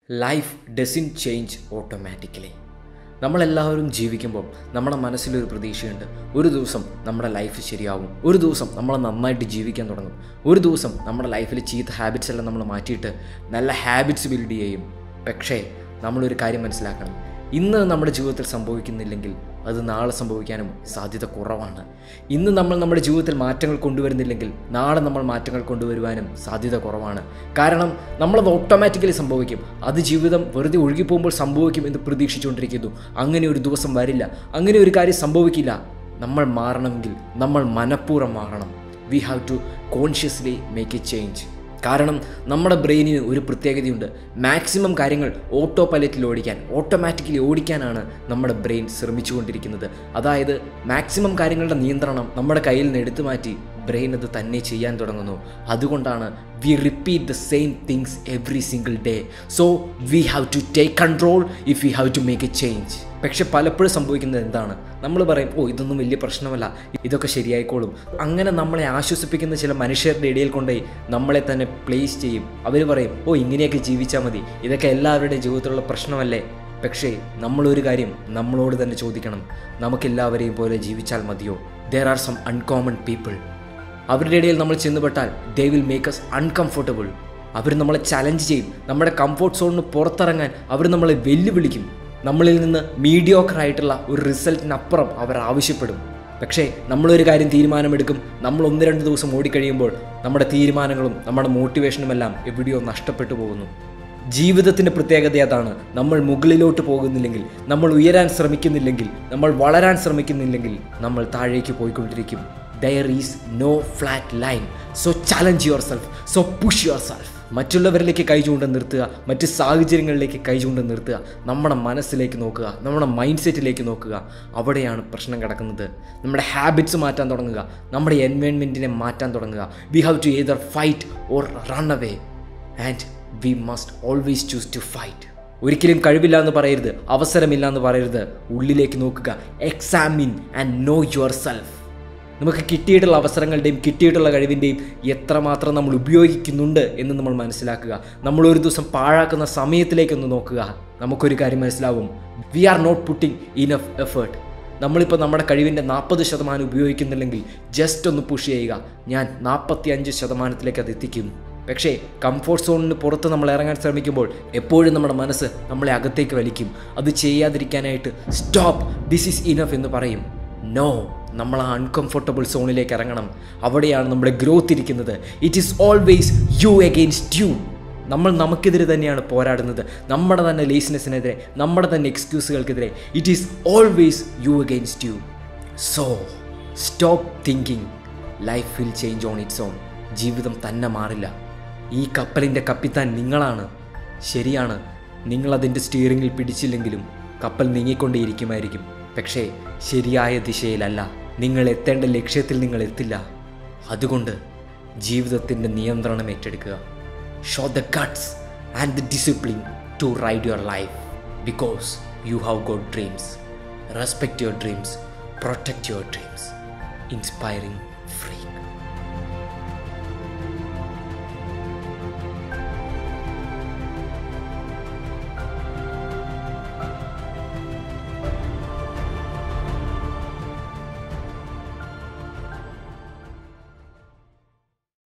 life doesn't change automatically നമ്മളെല്ലാവരും ജീവിക്കുമ്പോൾ നമ്മുടെ മനസ്സിലൊരു പ്രതീക്ഷയുണ്ട് ഒരു ദിവസം നമ്മുടെ ലൈഫ് ശരിയാവും ഒരു ദിവസം നമ്മൾ നന്നായിട്ട് ജീവിക്കാൻ തുടങ്ങും ഒരു ദിവസം നമ്മുടെ ലൈഫിൽ ചീത്ത ഹാബിറ്റ്സ് എല്ലാം നമ്മൾ മാറ്റിയിട്ട് നല്ല ഹാബിറ്റ്സ് ബിൽഡ് ചെയ്യും പക്ഷേ നമ്മളൊരു കാര്യം മനസ്സിലാക്കണം ഇന്ന് നമ്മുടെ ജീവിതത്തിൽ സംഭവിക്കുന്നില്ലെങ്കിൽ അത് നാളെ സംഭവിക്കാനും സാധ്യത കുറവാണ് ഇന്ന് നമ്മൾ നമ്മുടെ ജീവിതത്തിൽ മാറ്റങ്ങൾ കൊണ്ടുവരുന്നില്ലെങ്കിൽ നാളെ നമ്മൾ മാറ്റങ്ങൾ കൊണ്ടുവരുവാനും സാധ്യത കുറവാണ് കാരണം നമ്മളത് ഓട്ടോമാറ്റിക്കലി സംഭവിക്കും അത് ജീവിതം വെറുതെ ഒഴുകിപ്പോകുമ്പോൾ സംഭവിക്കും എന്ന് പ്രതീക്ഷിച്ചുകൊണ്ടിരിക്കുന്നു അങ്ങനെ ഒരു ദിവസം വരില്ല അങ്ങനെ ഒരു കാര്യം സംഭവിക്കില്ല നമ്മൾ മാറണമെങ്കിൽ നമ്മൾ മനഃപൂർവ്വം മാറണം we have to consciously make a change കാരണം നമ്മുടെ ബ്രെയിനിന് ഒരു പ്രത്യേകതയുണ്ട് മാക്സിമം കാര്യങ്ങൾ ഓട്ടോ പൈലറ്റിൽ ഓടിക്കാൻ ഓട്ടോമാറ്റിക്കലി ഓടിക്കാനാണ് നമ്മുടെ ബ്രെയിൻ ശ്രമിച്ചുകൊണ്ടിരിക്കുന്നത് അതായത് മാക്സിമം കാര്യങ്ങളുടെ നിയന്ത്രണം നമ്മുടെ കയ്യിൽ നിന്ന് എടുത്തു മാറ്റി ബ്രെയിൻ അത് തന്നെ ചെയ്യാൻ തുടങ്ങുന്നു അതുകൊണ്ടാണ് we repeat the same things every single day so we have to take control if you have to make a change പക്ഷെ പലപ്പോഴും സംഭവിക്കുന്നത് എന്താണ് നമ്മൾ പറയും ഓ ഇതൊന്നും വലിയ പ്രശ്നമല്ല ഇതൊക്കെ ശരിയായിക്കോളും അങ്ങനെ നമ്മളെ ആശ്വസിപ്പിക്കുന്ന ചില മനുഷ്യരുടെ ഇടയിൽ കൊണ്ടുപോയി നമ്മളെ തന്നെ പ്ലേസ് ചെയ്യും അവർ പറയും ഓ ഇങ്ങനെയൊക്കെ ജീവിച്ചാൽ മതി ഇതൊക്കെ എല്ലാവരുടെയും ജീവിതത്തിലുള്ള പ്രശ്നമല്ലേ പക്ഷേ നമ്മളൊരു കാര്യം നമ്മളോട് തന്നെ ചോദിക്കണം നമുക്കെല്ലാവരെയും പോലെ ജീവിച്ചാൽ മതിയോ there are some uncommon people അവരുടെ ഇടയിൽ നമ്മൾ ചെന്നുപെട്ടാൽ they will make us uncomfortable അവർ നമ്മളെ ചലഞ്ച് ചെയ്യും നമ്മുടെ കംഫർട്ട് സോണിന് പുറത്തിറങ്ങാൻ അവർ നമ്മളെ വെല്ലുവിളിക്കും നമ്മളിൽ നിന്ന് മീഡിയോക്കർ ആയിട്ടുള്ള ഒരു റിസൾട്ടിനപ്പുറം അവർ ആവശ്യപ്പെടും പക്ഷേ നമ്മളൊരു കാര്യം തീരുമാനമെടുക്കും നമ്മൾ ഒന്ന് രണ്ട് ദിവസം ഓടിക്കഴിയുമ്പോൾ നമ്മുടെ തീരുമാനങ്ങളും നമ്മുടെ മോട്ടിവേഷനും എല്ലാം എവിടെയോ നഷ്ടപ്പെട്ടു പോകുന്നു ജീവിതത്തിൻ്റെ പ്രത്യേകത അതാണ് നമ്മൾ മുകളിലോട്ട് പോകുന്നില്ലെങ്കിൽ നമ്മൾ ഉയരാൻ ശ്രമിക്കുന്നില്ലെങ്കിൽ നമ്മൾ വളരാൻ ശ്രമിക്കുന്നില്ലെങ്കിൽ നമ്മൾ താഴേക്ക് പോയിക്കൊണ്ടിരിക്കും there is no flat line so challenge yourself so push yourself മറ്റുള്ളവരിലേക്ക് കൈ ചൂണ്ട നിർത്തുക മറ്റ് സാഹചര്യങ്ങളിലേക്ക് കൈ ചൂണ്ട നിർത്തുക നമ്മുടെ മനസ്സിലേക്ക് നോക്കുക നമ്മുടെ മൈൻഡ് സെറ്റിലേക്ക് നോക്കുക അവിടെയാണ് പ്രശ്നം കിടക്കുന്നത് നമ്മുടെ ഹാബിറ്റ്സ് മാറ്റാൻ തുടങ്ങുക നമ്മുടെ എൻവയോൺമെൻറ്റിനെ മാറ്റാൻ തുടങ്ങുക we have to either fight or run away and we must always choose to fight ഒരിക്കലും കഴിവില്ല എന്ന് പറയരുത് അവസരമില്ല എന്ന് പറയരുത് ഉള്ളിലേക്ക് നോക്കുക examine and know yourself നമുക്ക് കിട്ടിയിട്ടുള്ള അവസരങ്ങളുടെയും കിട്ടിയിട്ടുള്ള കഴിവിൻ്റെയും എത്രമാത്രം നമ്മൾ ഉപയോഗിക്കുന്നുണ്ട് എന്ന് നമ്മൾ മനസ്സിലാക്കുക നമ്മൾ ഒരു ദിവസം പാഴാക്കുന്ന സമയത്തിലേക്കൊന്ന് നോക്കുക നമുക്കൊരു കാര്യം മനസ്സിലാവും we are not putting enough effort നമ്മളിപ്പോൾ നമ്മുടെ കഴിവിൻ്റെ നാൽപ്പത് ശതമാനം ഉപയോഗിക്കുന്നില്ലെങ്കിൽ ജസ്റ്റ് ഒന്ന് പുഷ് ചെയ്യുക ഞാൻ നാൽപ്പത്തി അഞ്ച് ശതമാനത്തിലേക്ക് അത് എത്തിക്കും പക്ഷേ കംഫോർട്ട് സോണിന് പുറത്ത് നമ്മൾ ഇറങ്ങാൻ ശ്രമിക്കുമ്പോൾ എപ്പോഴും നമ്മുടെ മനസ്സ് നമ്മളെ അകത്തേക്ക് വലിക്കും അത് ചെയ്യാതിരിക്കാനായിട്ട് സ്റ്റോപ്പ് ദിസ് ഈസ് ഇനഫ് എന്ന് പറയും നോ നമ്മൾ ആ അൺകംഫർട്ടബിൾ സോണിലേക്ക് ഇറങ്ങണം അവിടെയാണ് നമ്മുടെ ഗ്രോത്ത് ഇരിക്കുന്നത് it is always you against you നമ്മൾ നമുക്കെതിരെ തന്നെയാണ് പോരാടുന്നത് നമ്മുടെ തന്നെ ലേസിനെസ്സിനെതിരെ നമ്മുടെ തന്നെ എക്സ്ക്യൂസുകൾക്കെതിരെ it is always you against you so stop thinking life will change on its own ജീവിതം തന്നെ മാറില്ല ഈ കപ്പലിൻ്റെ കപ്പിത്താൻ നിങ്ങളാണ് ശരിയാണ് നിങ്ങളതിൻ്റെ സ്റ്റിയറിങ്ങിൽ പിടിച്ചില്ലെങ്കിലും കപ്പൽ നീങ്ങിക്കൊണ്ടേയിരിക്കുമായിരിക്കും പക്ഷേ ശരിയായ ദിശയിലല്ല നിങ്ങൾ എത്തേണ്ട ലക്ഷ്യത്തിൽ നിങ്ങൾ എത്തില്ല അതുകൊണ്ട് ജീവിതത്തിൻ്റെ നിയന്ത്രണം ഏറ്റെടുക്കുക show the guts and the discipline to ride your life because you have got dreams respect your dreams protect your dreams inspiring free